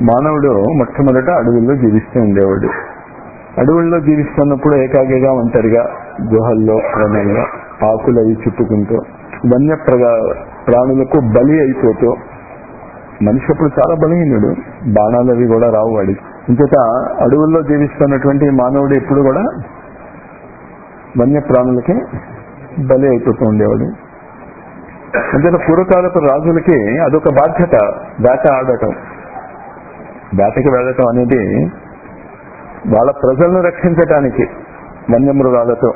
మానవుడు మొట్టమొదట అడవుల్లో జీవిస్తూ ఉండేవాడు అడవుల్లో జీవిస్తున్నప్పుడు ఏకాగిగా ఒంటరిగా గుహల్లో క్రమంగా ఆకులు అవి చుట్టుకుంటూ వన్య ప్రగా ప్రాణులకు బలి అయిపోతూ మనిషి అప్పుడు చాలా బలహీనుడు బాణాలు అవి కూడా రావు వాడికి ఇంచేత అడవుల్లో జీవిస్తున్నటువంటి మానవుడు ఎప్పుడు కూడా వన్య ప్రాణులకి బలి అయిపోతూ ఉండేవాడు అంతేత పూర్వకాలపు రాజులకి అదొక బాధ్యత వేట ఆడటం వేటకి వెళ్ళటం అనేది వాళ్ళ ప్రజలను రక్షించటానికి వన్యమృగాలతో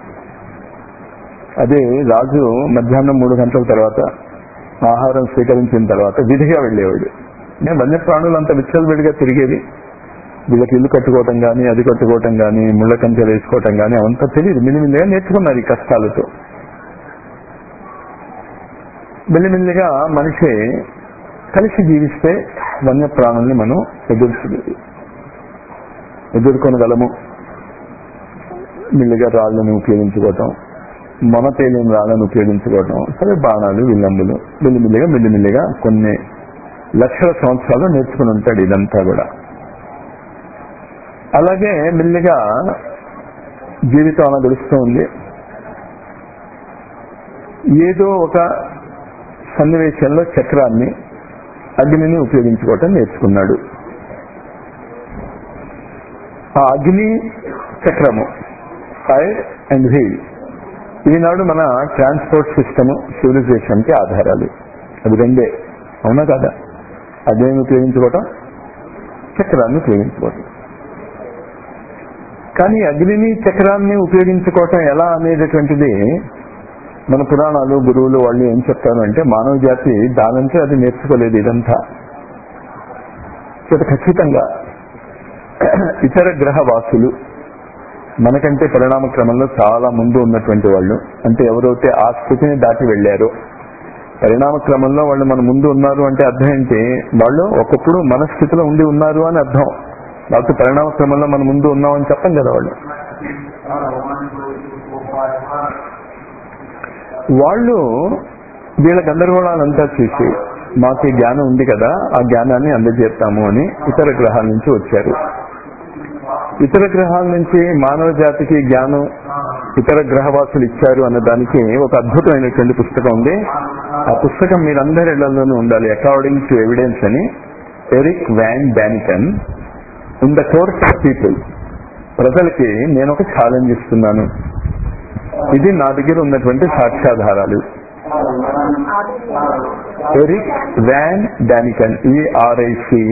అదే రాజు మధ్యాహ్నం మూడు గంటల తర్వాత ఆహారం స్వీకరించిన తర్వాత విధిగా వెళ్ళేవాడు నేను వన్యప్రాణులు అంత విచ్చలవిడిగా తిరిగేది వీళ్ళకి ఇల్లు కట్టుకోవటం కానీ అది కట్టుకోవటం కానీ ముళ్ళ కంచెలు వేసుకోవటం కానీ అవంతా తెలియదు మిల్లిమిల్లిగా నేర్చుకున్నారు ఈ కష్టాలతో మెల్లిమెల్లిగా మనిషి కలిసి జీవిస్తే వన్యప్రాణుల్ని మనం ఎదుర్చు ఎదుర్కొనగలము మెల్లిగా రాళ్ళను ఉపయోగించుకోవటం మొన తేలిన రాళ్ళను ఉపయోగించుకోవటం సరే బాణాలు విల్లంబులు మెల్లిమెల్లిగా మెల్లిమెల్లిగా కొన్ని లక్షల సంవత్సరాలు నేర్చుకుని ఉంటాడు ఇదంతా కూడా అలాగే మెల్లిగా జీవితం అలా గడుస్తూ ఉంది ఏదో ఒక సన్నివేశంలో చక్రాన్ని అగ్నిని ఉపయోగించుకోవటం నేర్చుకున్నాడు ఆ అగ్ని చక్రము ఫైర్ అండ్ వీల్ ఈనాడు మన ట్రాన్స్పోర్ట్ సిస్టమ్ సివిలైజేషన్ కి ఆధారాలు అది రెండే అవునా కదా అగ్నిని ఉపయోగించుకోవటం చక్రాన్ని ఉపయోగించుకోవటం కానీ అగ్నిని చక్రాన్ని ఉపయోగించుకోవటం ఎలా అనేటటువంటిది మన పురాణాలు గురువులు వాళ్ళు ఏం చెప్తారు అంటే మానవ జాతి దానంటే అది నేర్చుకోలేదు ఇదంతా చేత ఖచ్చితంగా ఇతర గ్రహ వాసులు మనకంటే పరిణామ క్రమంలో చాలా ముందు ఉన్నటువంటి వాళ్ళు అంటే ఎవరైతే ఆ స్థితిని దాటి వెళ్ళారో పరిణామ క్రమంలో వాళ్ళు మన ముందు ఉన్నారు అంటే అర్థం ఏంటి వాళ్ళు ఒకప్పుడు మన స్థితిలో ఉండి ఉన్నారు అని అర్థం లేకపోతే పరిణామ క్రమంలో మన ముందు ఉన్నామని చెప్పం కదా వాళ్ళు వాళ్ళు వీళ్ళ గందరగోళాలంతా చూసి మాకు ఈ జ్ఞానం ఉంది కదా ఆ జ్ఞానాన్ని అందజేస్తాము అని ఇతర గ్రహాల నుంచి వచ్చారు ఇతర గ్రహాల నుంచి మానవ జాతికి జ్ఞానం ఇతర గ్రహవాసులు ఇచ్చారు అన్న దానికి ఒక అద్భుతమైనటువంటి పుస్తకం ఉంది ఆ పుస్తకం మీరందరి ఇళ్లలోనూ ఉండాలి అకార్డింగ్ టు ఎవిడెన్స్ అని Erich von Daniken in the course of people ప్రజలకి నేను ఒక ఛాలెంజ్ ఇస్తున్నాను ఇది నా దగ్గర ఉన్నటువంటి సాక్ష్యాధారాలు ఎరిక్ వ్యాన్ డానికన్ ఈఆర్ఐసి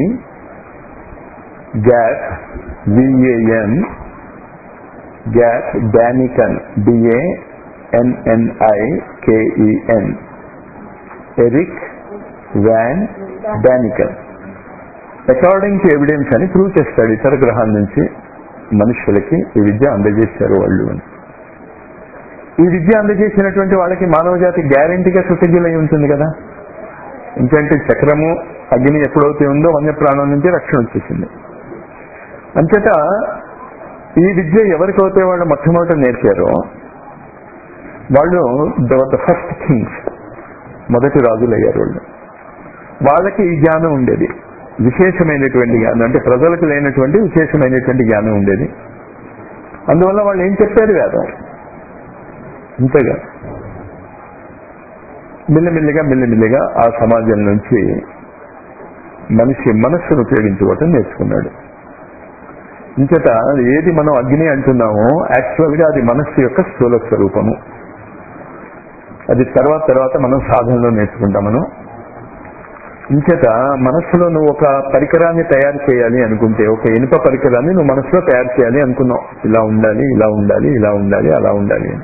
గ్యాట్ విఏఎన్ గ్యాట్ Daniken D A N N I K E N Erich von Daniken according to evidence అని ప్రూవ్ చేస్తాడు ఇతర గ్రహాల నుంచి మనుషులకి ఈ విద్య అందజేశారు వాళ్ళు అని ఈ విద్య అందజేసినటువంటి వాళ్ళకి మానవ జాతి గ్యారంటీగా కృతజ్ఞులై ఉంటుంది కదా ఎందుకంటే చక్రము అగ్ని ఎప్పుడైతే ఉందో వన్యప్రాణం నుంచి రక్షణ వచ్చేసింది అంచేత ఈ విద్య ఎవరికైతే వాళ్ళు మొట్టమొదట నేర్పారో వాళ్ళు ద ఫస్ట్ థింగ్స్ మొదటి రాజులు అయ్యారు వాళ్ళు వాళ్ళకి ఈ జ్ఞానం ఉండేది విశేషమైనటువంటి జ్ఞానం అంటే ప్రజలకు లేనటువంటి విశేషమైనటువంటి జ్ఞానం ఉండేది అందువల్ల వాళ్ళు ఏం చెప్పారు వేదం అంతేగా మెల్లిమెల్లిగా మెల్లిమెల్లిగా ఆ సమాజం నుంచి మనిషి మనస్సును ఉపయోగించుకోవటం నేర్చుకున్నాడు ఇంచేత ఏది మనం అగ్ని అంటున్నామో యాక్చువల్ గా అది మనస్సు యొక్క స్థూల స్వరూపము అది తర్వాత తర్వాత మనం సాధనలో నేర్చుకుంటాం మనం ఇంచేత మనస్సులో నువ్వు ఒక పరికరాన్ని తయారు చేయాలి అనుకుంటే ఒక ఇనుప పరికరాన్ని నువ్వు మనసులో తయారు చేయాలి అనుకున్నావు ఇలా ఉండాలి ఇలా ఉండాలి ఇలా ఉండాలి అలా ఉండాలి అని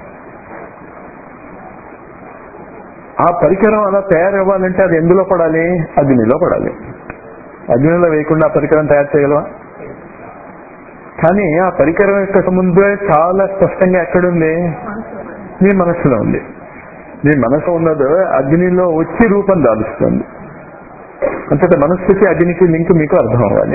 ఆ పరికరం అలా తయారవ్వాలంటే అది ఎందులో పడాలి అగ్నిలో పడాలి అగ్నిలో వేయకుండా ఆ పరికరం తయారు చేయగలవా కానీ ఆ పరికరం యొక్క ముందే చాలా స్పష్టంగా ఎక్కడుంది నీ మనస్సులో ఉంది నీ మనసు ఉన్నది అగ్నిలో వచ్చి రూపం దాలుస్తుంది అంతట మనస్సుకి అగ్నికి లింక్ మీకు అర్థం అవ్వాలి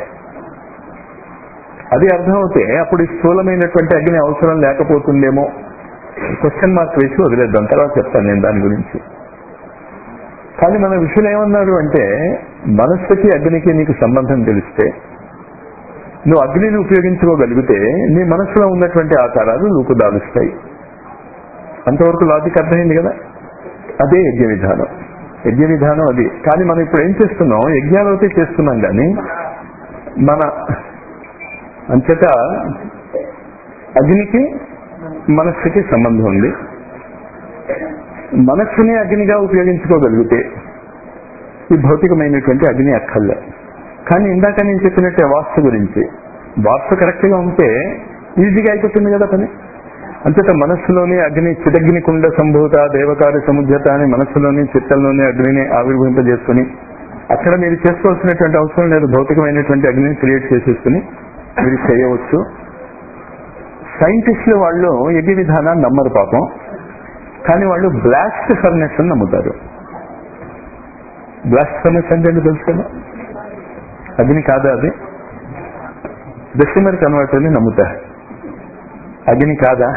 అది అర్థం అవుతే అప్పుడు ఈ స్థూలమైనటువంటి అగ్ని అవసరం లేకపోతుందేమో క్వశ్చన్ మార్క్ వేసి వదిలేద్దాం తర్వాత చెప్తాను నేను దాని గురించి కానీ మన విషయం ఏమన్నారు అంటే మనస్సుకి అగ్నికి నీకు సంబంధం తెలిస్తే నువ్వు అగ్నిని ఉపయోగించుకోగలిగితే నీ మనసులో ఉన్నటువంటి ఆకారాలు రూపుదాలుస్తాయి అంతవరకు లాజిక్ అర్థమైంది కదా అదే యజ్ఞ విధానం యజ్ఞ విధానం అది కానీ మనం ఇప్పుడు ఏం చేస్తున్నాం యజ్ఞాలు అయితే చేస్తున్నాం కానీ మన అంతటా అగ్నికి మనస్సుకి సంబంధం ఉంది మనస్సుని అగ్నిగా ఉపయోగించుకోగలిగితే ఈ భౌతికమైనటువంటి అగ్ని అక్కర్లే కానీ ఇందాక నేను చెప్పినట్టే వాస్తు గురించి వాస్తు కరెక్ట్ గా ఉంటే ఈజీగా అయిపోతుంది కదా పని అంతటా మనస్సులోని అగ్ని చిదగ్ని కుండ సంభూత దేవకార్య సముద్రత అని మనస్సులోని చిత్తంలోని అగ్నిని ఆవిర్భవింపజేసుకుని అక్కడ మీరు చేసుకోవాల్సినటువంటి అవసరం లేదు భౌతికమైనటువంటి అగ్నిని క్రియేట్ చేసేసుకుని మీరు చేయవచ్చు సైంటిస్టులు వాళ్ళు యజ్ఞ విధానాన్ని నమ్మరు పాపం కానీ వాళ్ళు బ్లాస్ట్ ఫర్నెస్ అని నమ్ముతారు బ్లాస్ట్ ఫర్నెస్ అంటే ఏంటో తెలుసు కదా అగ్ని కాదా అది డెసిమర్ కన్వర్టర్ అని నమ్ముతారు అగ్ని కాదా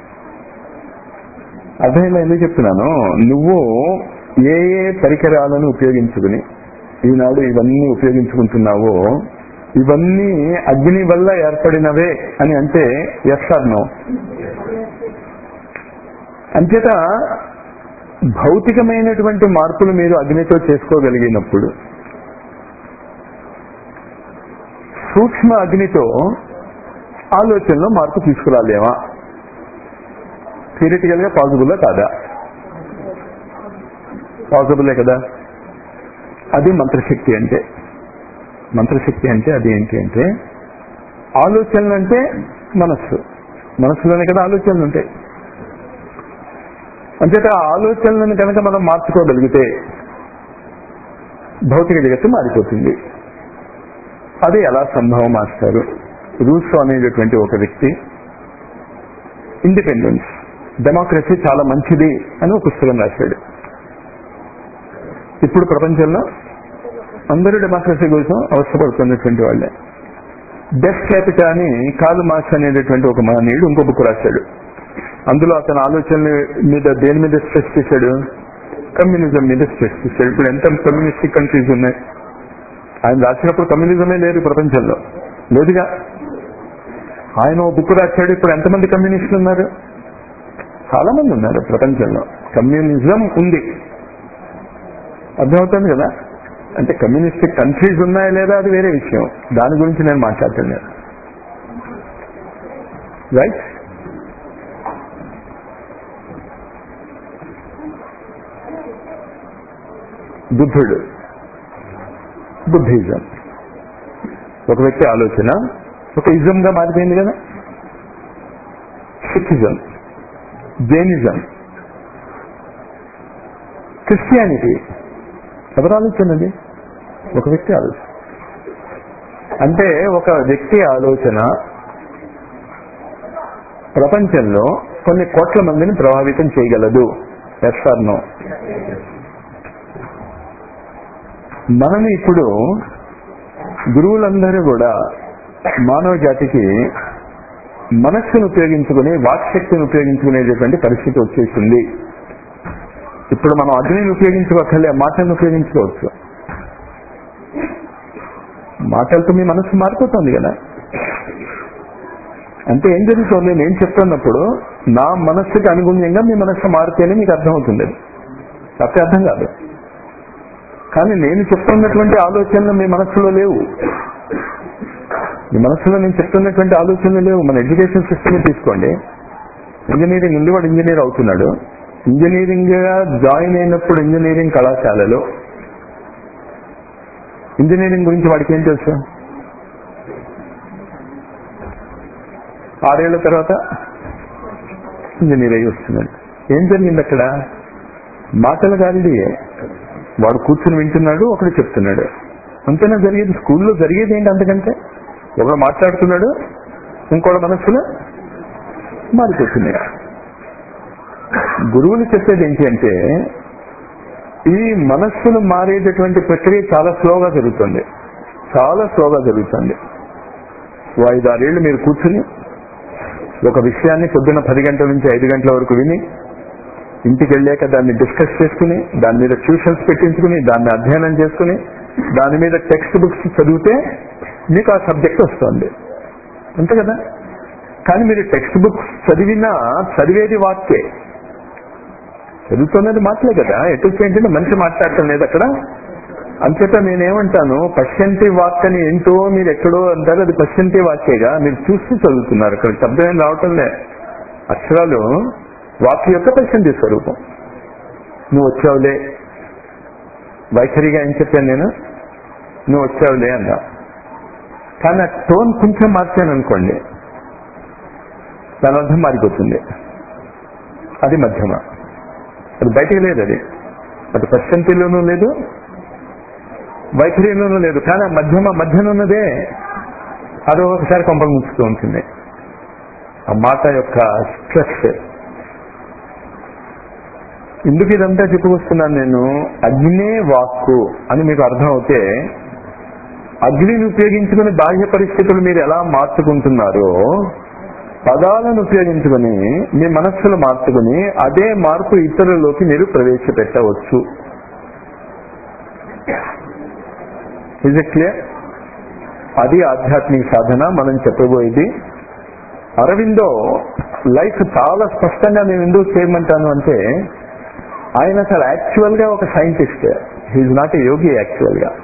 అర్థమైందా ఎందుకు చెప్తున్నాను నువ్వు ఏ ఏ పరికరాలను ఉపయోగించుకుని ఈనాడు ఇవన్నీ ఉపయోగించుకుంటున్నావో ఇవన్నీ అగ్ని వల్ల ఏర్పడినవే అని అంటే ఎస్ ఆర్ నో అంచేత భౌతికమైనటువంటి మార్పులు మీరు అగ్నితో చేసుకోగలిగినప్పుడు సూక్ష్మ అగ్నితో ఆలోచనలో మార్పు తీసుకురాలేమా థియరిటికల్ గా పాసిబుల్ కాదా పాసిబులే కదా అది మంత్రశక్తి అంటే మంత్రశక్తి అంటే అది ఏంటి అంటే ఆలోచనలు అంటే మనస్సు మనస్సులోనే కదా ఆలోచనలు ఉంటాయి అంచేత ఆ ఆలోచనలను కనుక మనం మార్చుకోగలిగితే భౌతిక జగత్తు మారిపోతుంది అది ఎలా సంభవం మాస్టారు రూసో అనేటటువంటి ఒక వ్యక్తి ఇండిపెండెన్స్ డెమోక్రసీ చాలా మంచిది అని ఒక పుస్తకం రాశాడు ఇప్పుడు ప్రపంచంలో అందరూ డెమోక్రసీ కోసం అవసరపడుతున్నటువంటి వాళ్ళే డెత్ క్యాపిటా అని కాలు మార్క్స్ అనేటటువంటి ఒక మహనీయుడు ఇంకో బుక్ రాశాడు అందులో అతని ఆలోచనల మీద దేని మీద స్ట్రెస్ చేశాడు కమ్యూనిజం మీద స్ట్రెస్ చేశాడు ఇప్పుడు ఎంత కమ్యూనిస్టిక్ కంట్రీస్ ఉన్నాయి ఆయన రాసినప్పుడు కమ్యూనిజమే లేదు ప్రపంచంలో లేదుగా ఆయన ఓ బుక్ రాశాడు ఇప్పుడు ఎంతమంది కమ్యూనిస్టులు ఉన్నారు చాలా మంది ఉన్నారు ప్రపంచంలో కమ్యూనిజం ఉంది అర్థమవుతుంది కదా అంటే కమ్యూనిస్టిక్ కంట్రీస్ ఉన్నాయా లేదా అది వేరే విషయం దాని గురించి నేను మాట్లాడుతున్నాను రైట్ బుద్ధుడు బుద్ధిజం ఒక వ్యక్తి ఆలోచన ఒక ఇజంగా మారిపోయింది కదా సిక్కిజం జైనిజం క్రిస్టియానిటీ ఎవరు ఆలోచన అది ఒక వ్యక్తి ఆలోచన అంటే ఒక వ్యక్తి ఆలోచన ప్రపంచంలో కొన్ని కోట్ల మందిని ప్రభావితం చేయగలదు ఎస్ఆర్ నో మనం ఇప్పుడు గురువులందరూ కూడా మానవ జాతికి మనస్సును ఉపయోగించుకుని వాక్శక్తిని ఉపయోగించుకునేటటువంటి పరిస్థితి వచ్చేసింది ఇప్పుడు మనం అగ్నిని ఉపయోగించుకోకలే మాటలను ఉపయోగించుకోవచ్చు మాటలతో మీ మనస్సు మారిపోతుంది కదా అంటే ఏం జరుగుతుంది నేను చెప్తున్నప్పుడు నా మనస్సుకి అనుగుణ్యంగా మీ మనస్సు మారితేనే మీకు అర్థమవుతుంది అది తప్పే అర్థం కాదు కానీ నేను చెప్తున్నటువంటి ఆలోచనలు మీ మనస్సులో లేవు మీ మనస్సులో నేను చెప్తున్నటువంటి ఆలోచనలు లేవు మన ఎడ్యుకేషన్ సిస్టమ్ తీసుకోండి ఇంజనీరింగ్ ఉంది వాడు ఇంజనీర్ అవుతున్నాడు ఇంజనీరింగ్ గా జాయిన్ అయినప్పుడు ఇంజనీరింగ్ కళాశాలలో ఇంజనీరింగ్ గురించి వాడికి ఏం తెలుసు ఆరేళ్ల తర్వాత ఇంజనీర్ అయ్యి వస్తున్నాడు ఏం జరిగింది అక్కడ మాటలు కాదు వాడు కూర్చుని వింటున్నాడు ఒకడు చెప్తున్నాడు అంతేనా జరిగేది స్కూల్లో జరిగేది ఏంటి అంతకంటే ఒకడు మాట్లాడుతున్నాడు ఇంకోటి మనస్సులో మారిపోతున్నాయి గురువులు చెప్పేది ఏంటి అంటే ఈ మనస్సును మారేటటువంటి ప్రక్రియ చాలా స్లోగా జరుగుతుంది చాలా స్లోగా జరుగుతుంది ఓ ఐదు ఆరేళ్లు మీరు కూర్చుని ఒక విషయాన్ని పొద్దున్న పది గంటల నుంచి ఐదు గంటల వరకు విని ఇంటికి వెళ్ళాక దాన్ని డిస్కస్ చేసుకుని దాని మీద ట్యూషన్స్ పెట్టించుకుని దాన్ని అధ్యయనం చేసుకుని దాని మీద టెక్స్ట్ బుక్స్ చదివితే మీకు ఆ సబ్జెక్ట్ వస్తుంది అంతే కదా కానీ మీరు టెక్స్ట్ బుక్స్ చదివినా చదివేది వాక్యే చదువుతున్నది మాటలే కదా ఎటు ఏంటంటే మనిషి మాట్లాడటం లేదు అక్కడ అంతేత నేనేమంటాను పశ్చంతి వాక్ అని ఏంటో మీరు ఎక్కడో అంటారు అది పశ్చంతి వాక్యేగా మీరు చూస్తూ చదువుతున్నారు అక్కడ శబ్దం ఏం రావటం లే అక్షరాలు వాక్య యొక్క పశ్చంతి స్వరూపం నువ్వు వచ్చావులే వైఖరిగా ఏం చెప్పాను నేను నువ్వు వచ్చావులే అన్నా కానీ ఆ టోన్ కొంచెం మార్చాను అనుకోండి దాని అర్థం మారిపోతుంది అది మధ్యమ అది బయటికి లేదు అది అది పశ్చంతిలోనూ లేదు వైఖరిలోనూ లేదు కానీ ఆ మధ్యమ మధ్యనున్నదే అది ఒకసారి కొంపలు ముంచుతూ ఉంటుంది ఆ మాట యొక్క స్ట్రెస్ ఎందుకు ఇదంతా చెప్పుకొస్తున్నాను నేను అగ్నే వాక్కు అని మీకు అర్థం అవుతే అగ్నిని ఉపయోగించుకుని బాహ్య పరిస్థితులు మీరు ఎలా మార్చుకుంటున్నారో పదాలను ఉపయోగించుకుని మీ మనస్సును మార్చుకుని అదే మార్పు ఇతరులలోకి మీరు ప్రవేశపెట్టవచ్చు ఇజ్ ఇట్ క్లియర్ అది ఆధ్యాత్మిక సాధన మనం చెప్పబోయేది అరవిందో లైఫ్ చాలా స్పష్టంగా నేను ఎందుకు చేయమంటాను అంటే ఆయన అసలు యాక్చువల్ గా ఒక scientist he's not a yogi actual గా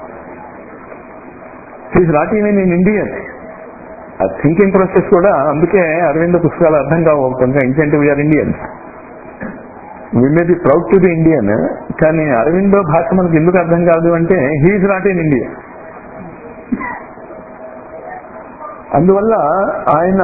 he's not even in Indian uh thinking process కూడా అందుకే అరవింద పుస్తకాలు అర్థం కావు కొంచెం ఎందుకంటే we are Indians we may be proud to be Indian కానీ అరవిందో భాష మనకు ఎందుకు అర్థం కాదు అంటే హీఈ్ నాట్ ఇన్ ఇండియా అందువల్ల ఆయన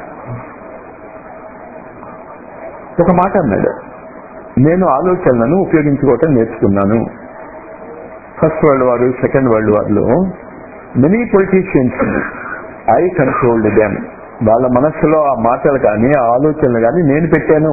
ఒక మాట అన్నాడు నేను ఆలోచనలను ఉపయోగించుకోవటం నేర్చుకున్నాను first world war second world war లో many politicians I controlled them వాళ్ళ మనస్సులో ఆ మాటలు కానీ ఆ ఆలోచనలు కానీ నేను పెట్టాను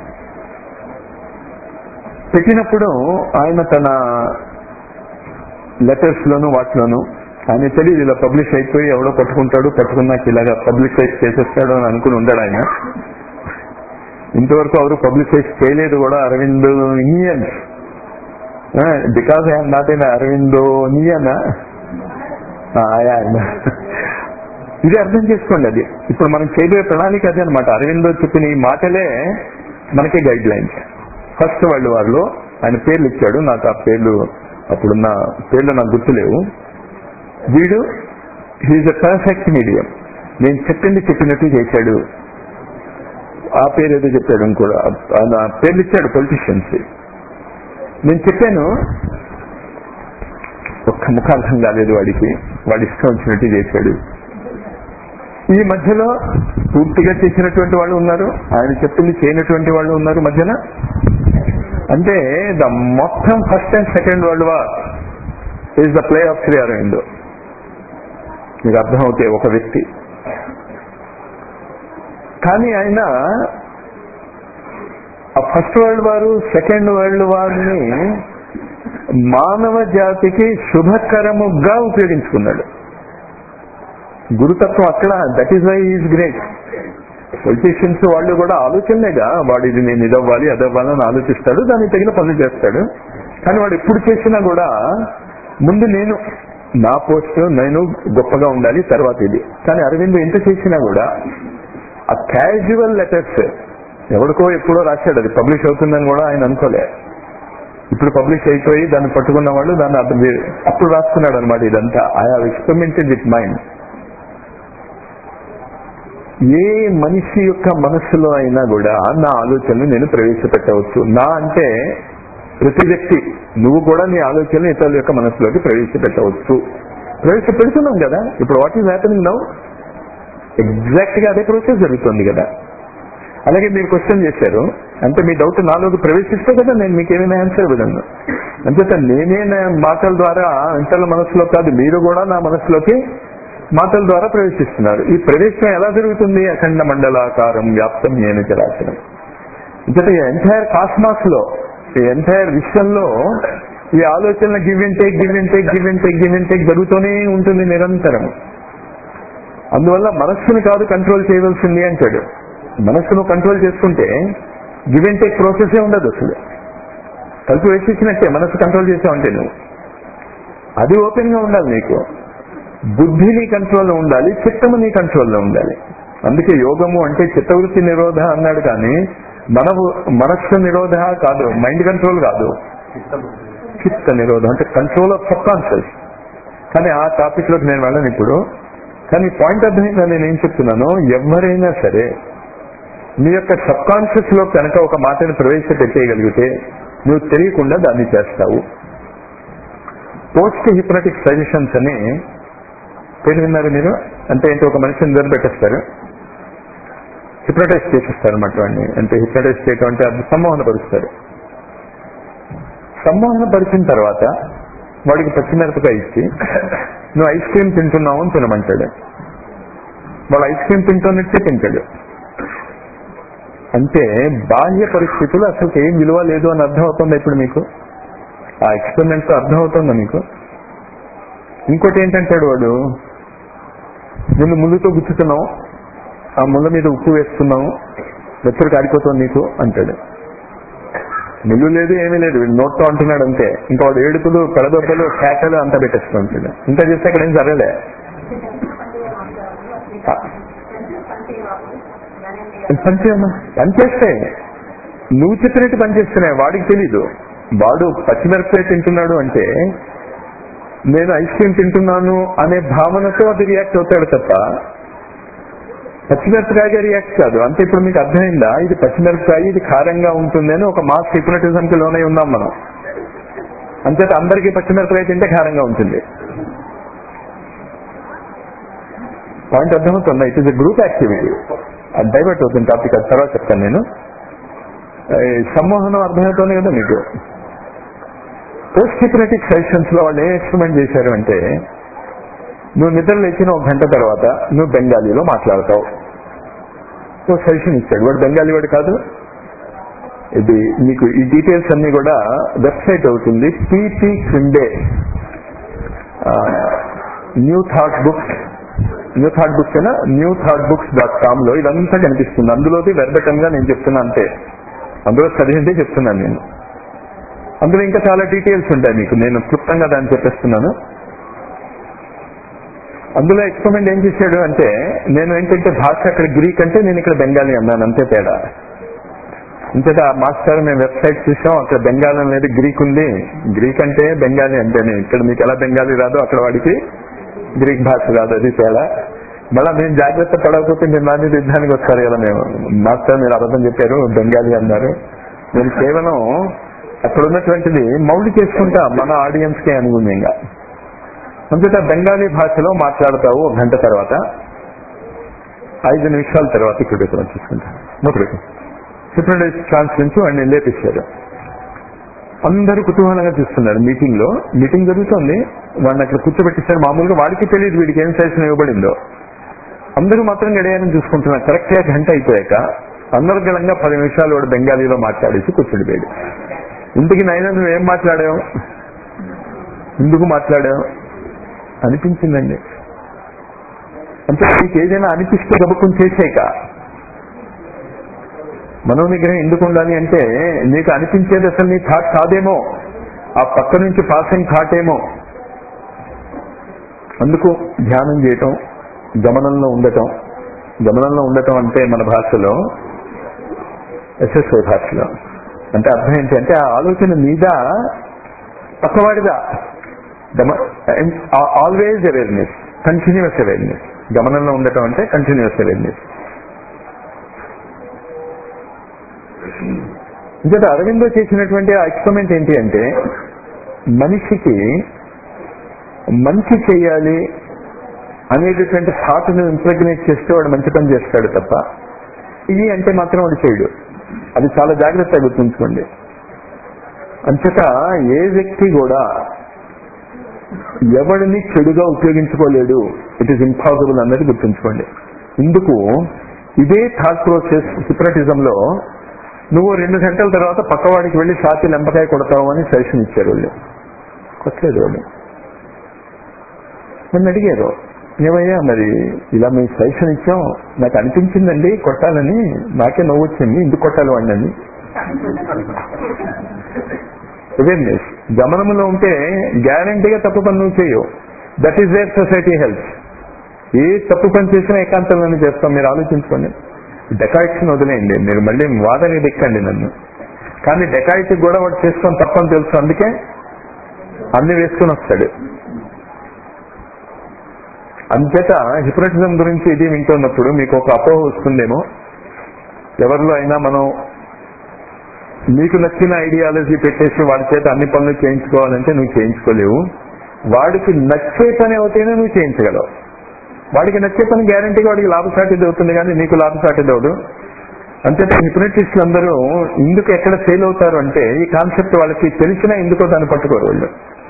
పెట్టినప్పుడు ఆయన తన లెటర్స్ లోను వాటిలోను ఆయన తెలియదు ఇలా పబ్లిష్ అయిపోయి ఎవడో పట్టుకుంటాడు పట్టుకున్నాక ఇలాగా పబ్లిసైజ్ చేసేస్తాడు అని అనుకుని ఉండాడు ఆయన ఇంతవరకు ఎవరు పబ్లిసైజ్ చేయలేదు కూడా Aravind Indians because I'm not in Aurobindo Indian ఇది అర్థం చేసుకోండి అది ఇప్పుడు మనం చేయబోయే ప్రణాళిక అదే అనమాట అరవిందో చెప్పిన ఈ మాటలే మనకి guidelines first world war లో ఆయన పేర్లు ఇచ్చాడు నాకు ఆ పేర్లు అప్పుడున్న పేర్లు నాకు గుర్తులేవు వీడు హీఈస్ అ పర్ఫెక్ట్ మీడియం నేను చెప్పింది చెప్పినట్టు చేశాడు ఆ పేరు ఏదో చెప్పాడు ఇంకోటి ఆ పేర్లు ఇచ్చాడు పొలిటీషియన్స్ నేను చెప్పాను ఒక్క ముఖార్థం కాలేదు వాడికి వాడి ఇష్టం వచ్చినట్టు చేశాడు ఈ మధ్యలో పూర్తిగా చేసినటువంటి వాళ్ళు ఉన్నారు ఆయన చెప్పింది చేయనటువంటి వాళ్ళు ఉన్నారు మధ్యన అంటే ద మొత్తం first and second world war is the play of Shri Aurobindo మీకు అర్థమవుతాయి ఒక వ్యక్తి కానీ ఆయన ఆ first world war second world వార్ని మానవ జాతికి శుభకరముగా ఉపయోగించుకున్నాడు గురుతత్వం అక్కడ that is why is great politicians వాళ్ళు కూడా ఆలోచనలేగా వాడు ఇది నేను ఇదవ్వాలి అదవ్వాలి అని ఆలోచిస్తాడు దానికి తగిన పనులు చేస్తాడు కానీ వాడు ఎప్పుడు చేసినా కూడా ముందు నేను నా పోస్ట్ నేను గొప్పగా ఉండాలి తర్వాత ఇది కానీ అరవింద్ ఎంత చేసినా కూడా ఆ క్యాజువల్ లెటర్స్ ఎవరికో ఎప్పుడో రాశాడు అది పబ్లిష్ అవుతుందని కూడా ఆయన అనుకోలే ఇప్పుడు పబ్లిష్ అయిపోయి దాన్ని పట్టుకున్న వాళ్ళు దాన్ని అర్థం అప్పుడు రాసుకున్నాడు అనమాట ఇదంతా I have experimented with mind ఏ మనిషి యొక్క మనస్సులో అయినా కూడా నా ఆలోచనలు నేను ప్రవేశపెట్టవచ్చు నా అంటే ప్రతి వ్యక్తి నువ్వు కూడా నీ ఆలోచనలు ఇతరుల యొక్క మనస్సులోకి ప్రవేశపెట్టవచ్చు ప్రవేశపెడుతున్నాం కదా ఇప్పుడు what is happening now exact గా అదే ప్రాసెస్ జరుగుతుంది కదా అలాగే మీరు క్వశ్చన్ చేశారు అంటే మీ డౌట్ నాలోకి ప్రవేశిస్తే కదా నేను మీకు ఏమైనా ఆన్సర్ ఇవ్వగలను అంచేత నేనే నా మాటల ద్వారా ఇతరుల మనసులో కాదు మీరు కూడా నా మనసులోకి మాటల ద్వారా ప్రవేశిస్తున్నారు ఈ ప్రవేశం ఎలా జరుగుతుంది అఖండ మండలాకారం వ్యాప్తం నేను చరాచరం ఇంకటి ఎంటైర్ కాస్మాస్ లో ఈ ఎంటైర్ విశ్వంలో ఈ ఆలోచనల give and take give and take give and take give and take జరుగుతూనే ఉంటుంది నిరంతరం అందువల్ల మనస్సుని కాదు కంట్రోల్ చేయవలసింది అంటాడు మనస్సును కంట్రోల్ చేసుకుంటే గివ్ అండ్ టేక్ ప్రాసెసే ఉండదు అసలు తలుపు వేసేసినట్టే మనసు కంట్రోల్ చేసావంటే నువ్వు అది ఓపెన్ గా ఉండాలి నీకు బుద్ధి నీ కంట్రోల్లో ఉండాలి చిత్తము నీ కంట్రోల్లో ఉండాలి అందుకే యోగము అంటే చిత్తవృత్తి నిరోధ అన్నాడు కానీ మన మనస్సు నిరోధ కాదు మైండ్ కంట్రోల్ కాదు చిత్త నిరోధం అంటే కంట్రోల్ ఆఫ్ సబ్ కాన్షియస్ కానీ ఆ టాపిక్ లోకి నేను వెళ్ళను ఇప్పుడు కానీ పాయింట్ అర్థమైందా నేను ఏం చెప్తున్నాను ఎవరైనా సరే నీ యొక్క సబ్ కాన్షియస్ లో కనుక ఒక మాటను ప్రవేశపెట్టేయగలిగితే నువ్వు తెలియకుండా దాన్ని చేస్తావు పోస్ట్ హిప్నటిక్ సజెషన్స్ అని పేరు విన్నారు మీరు అంటే ఏంటి ఒక మనిషిని నిలబెట్టేస్తారు హిప్నటైజ్ చేసేస్తారు అన్నమాట వాడిని అంటే హిప్నటైజ్ చేయటం అంటే అది సమ్మోహన పరుస్తారు సమ్మోహన పరిచిన తర్వాత వాడికి పచ్చిమిరపకాయ ఇచ్చి నువ్వు ఐస్ క్రీమ్ తింటున్నావు అని తినమంటాడు వాడు ఐస్ క్రీమ్ తింటున్నట్టే తింటాడు అంటే బాహ్య పరిస్థితులు అసలు ఏం విలువ లేదు అని అర్థం అవుతుంది ఇప్పుడు మీకు ఆ ఎక్స్పెరిమెంట్ అర్థం అవుతుందా మీకు ఇంకోటి ఏంటంటాడు వాడు నిన్ను ముళ్ళుతో గుచ్చుతున్నావు ఆ ముళ్ళ మీద ఉప్పు వేస్తున్నావు వెచ్చరు కారిపోతుంది నీకు అంటాడు ముళ్ళు లేదు ఏమీ లేదు వీడు నోట్తో అంటున్నాడు అంతే ఇంకా వాడు ఏడుపులు కడదొబ్బలు కేకలు అంతా పెట్టేస్తూ ఉంటాడు ఇంకా చేస్తే అక్కడ ఏం జరగలే పనిచేయమ్మా పనిచేస్తే నువ్వు చెప్పినట్టు పనిచేస్తున్నాయి వాడికి తెలీదు వాడు పచ్చిమిరపకాయ తింటున్నాడు అంటే నేను ఐస్ క్రీమ్ తింటున్నాను అనే భావనతో అది రియాక్ట్ అవుతాడు తప్ప పచ్చిమిరపకాయగా రియాక్ట్ కాదు అంటే ఇప్పుడు మీకు అర్థమైందా ఇది పచ్చిమిరపకాయ ఇది కారంగా ఉంటుంది అని ఒక మాస్ హిప్నటిజం కి లోనై ఉన్నాం మనం అంచేత అందరికీ పచ్చిమిరపకాయ తింటే కారంగా ఉంటుంది పాయింట్ అర్థమవుతుందా it is a group activity అది డైవర్ట్ అవుతుంది టాపిక్ అది తర్వాత చెప్తాను నేను ఈ సమ్మోహనం అర్థమవుతుంది కదా మీకు పోస్ట్ హిప్నటిక్ సెషన్స్ లో వాళ్ళు ఏ ఎక్స్పెరిమెంట్ చేశారు అంటే నువ్వు నిద్ర లేచిన ఒక గంట తర్వాత నువ్వు బెంగాలీలో మాట్లాడతావు ఓ సజెషన్ ఇచ్చాడు వాడు బెంగాలీ వాడు కాదు ఇది మీకు ఈ డీటెయిల్స్ అన్ని కూడా వెబ్సైట్ అవుతుంది పిపి క్రిండే new thought books new thought books అయినా new thought books dot com లో ఇదంతా కనిపిస్తుంది అందులోది వెర్బటం గా నేను చెప్తున్నా అంతే అందులో చదివిందే చెప్తున్నాను నేను అందులో ఇంకా చాలా డీటెయిల్స్ ఉంటాయి మీకు నేను క్లుప్తంగా దాన్ని చెప్పేస్తున్నాను అందులో ఎక్స్పెరిమెంట్ ఏం చేశాడు అంటే నేను ఏంటంటే భాష అక్కడ గ్రీక్ అంటే నేను ఇక్కడ బెంగాలీ అన్నాను అంతే తేడా ఇంతటా మాస్టర్ మేము వెబ్సైట్ చూసాం అక్కడ బెంగాలీ అనేది గ్రీక్ ఉంది గ్రీక్ అంటే బెంగాలీ అంటేనే ఇక్కడ మీకు ఎలా బెంగాలీ రాదో అక్కడ వాడికి గ్రీక్ భాష రాదు అది తేడా మళ్ళీ మేము జాగ్రత్త పడకపోతే మీరు నా మీద యుద్ధానికి వస్తారు కదా మేము మాస్టర్ మీరు అబద్ధం చెప్పారు బెంగాలీ అన్నారు నేను కేవలం అక్కడ ఉన్నటువంటిది మౌలి చేసుకుంటా మన ఆడియన్స్ కే అనుగుణంగా అంతటా బెంగాలీ భాషలో మాట్లాడతావు ఒక గంట తర్వాత ఐదు నిమిషాల తర్వాత ఇక్కడ పెట్టుకుని చూసుకుంటా మొదలు హిప్నటైజ్ ఛాన్స్ నుంచి వాడిని లేపిస్తారు అందరూ కుతూహలంగా చూస్తున్నారు మీటింగ్ లో మీటింగ్ జరుగుతుంది వాడిని అక్కడ కూర్చోబెట్టిస్తారు మామూలుగా వాడికి తెలియదు వీడికి ఏం సజెషన్ ఇవ్వబడిందో అందరూ మాత్రం గడియారం చూసుకుంటున్నారు కరెక్ట్ గా గంట అయిపోయాక అనర్గళంగా పది నిమిషాలు వాడు బెంగాలీలో మాట్లాడేసి కూర్చుండిపోయాడు ఇంటికి నైనా నువ్వు ఏం మాట్లాడావు ఎందుకు మాట్లాడావు అనిపించిందండి అంటే నీకు ఏదైనా అనిపిస్తే గబుకుని చేసేక మనోనిగ్రహం ఎందుకు ఉండాలి అంటే నీకు అనిపించేది అసలు నీ థాట్ కాదేమో ఆ పక్క నుంచి పాసింగ్ థాట్ ఏమో అందుకు ధ్యానం చేయటం గమనంలో ఉండటం గమనంలో ఉండటం అంటే మన భాషలో ఎస్ఎస్ఐ భాషలో అంటే అర్థం ఏంటి అంటే ఆ ఆలోచన మీద పక్కవాడిదా ఆల్వేజ్ అవేర్నెస్ కంటిన్యూస్ అవేర్నెస్ గమనంలో ఉండటం అంటే కంటిన్యూస్ అవేర్నెస్ ఇంకట అరవిందో చేసినటువంటి ఆ ఎక్స్పెరిమెంట్ ఏంటి అంటే మనిషికి మంచి చేయాలి అనేటటువంటి థాట్ను ఇంప్రెగ్నేట్ చేస్తే వాడు మంచి పని చేస్తాడు తప్ప ఇది అంటే మాత్రం వాడు చేయడు అది చాలా జాగ్రత్తగా గుర్తుంచుకోండి అంతట ఏ వ్యక్తి కూడా ఎవడిని చెడుగా ఉపయోగించుకోలేడు ఇట్ ఈస్ ఇంపాసిబుల్ అన్నది గుర్తుంచుకోండి ఇందుకు ఇదే థాట్ ప్రాసెస్ హిప్నటిజం లో నువ్వు రెండు గంటల తర్వాత పక్కవాడికి వెళ్ళి సాతి లెంపకాయ కొడతావు అని సజెషన్ ఇచ్చారు వాళ్ళు కొట్టలేదు వాళ్ళు నన్ను అడిగారు ఏమయ్యా మరి ఇలా మేము సజెషన్ ఇచ్చాం నాకు అనిపించిందండి కొట్టాలని నాకే నవ్వు వచ్చింది ఎందుకు కొట్టాలి వాడిని అవేర్నెస్ గమనంలో ఉంటే గ్యారంటీగా తప్పు పని నువ్వు చేయవు that is where society health ఏ తప్పు పని చేసినా ఏకాంతంలోనే చేస్తాం మీరు ఆలోచించుకోండి డెకాయిట్స్ని వదిలేయండి మీరు మళ్ళీ వాదన దిక్కండి నన్ను కానీ డెకాయిట్ కూడా వాడు చేసుకొని తప్పని తెలుసు అందుకే అన్ని వేసుకొని వస్తాడు అంతేత హిప్నటిజం గురించి ఇది వింటున్నప్పుడు మీకు ఒక అపోహ వస్తుందేమో ఎవరిలో అయినా మనం నీకు నచ్చిన ఐడియాలజీ పెట్టేసి వాడి చేత అన్ని పనులు చేయించుకోవాలంటే నువ్వు చేయించుకోలేవు వాడికి నచ్చే పని అవుతేనే నువ్వు చేయించగలవు వాడికి నచ్చే పని గ్యారంటీగా వాడికి లాభసాటిది అవుతుంది కానీ నీకు లాభసాటిది అవదు అంతేత హిప్నటిస్టులు అందరూ ఇందుకు ఎక్కడ ఫెయిల్ అవుతారు అంటే ఈ కాన్సెప్ట్ వాళ్ళకి తెలిసినా ఎందుకో దాన్ని పట్టుకోరు వాళ్ళు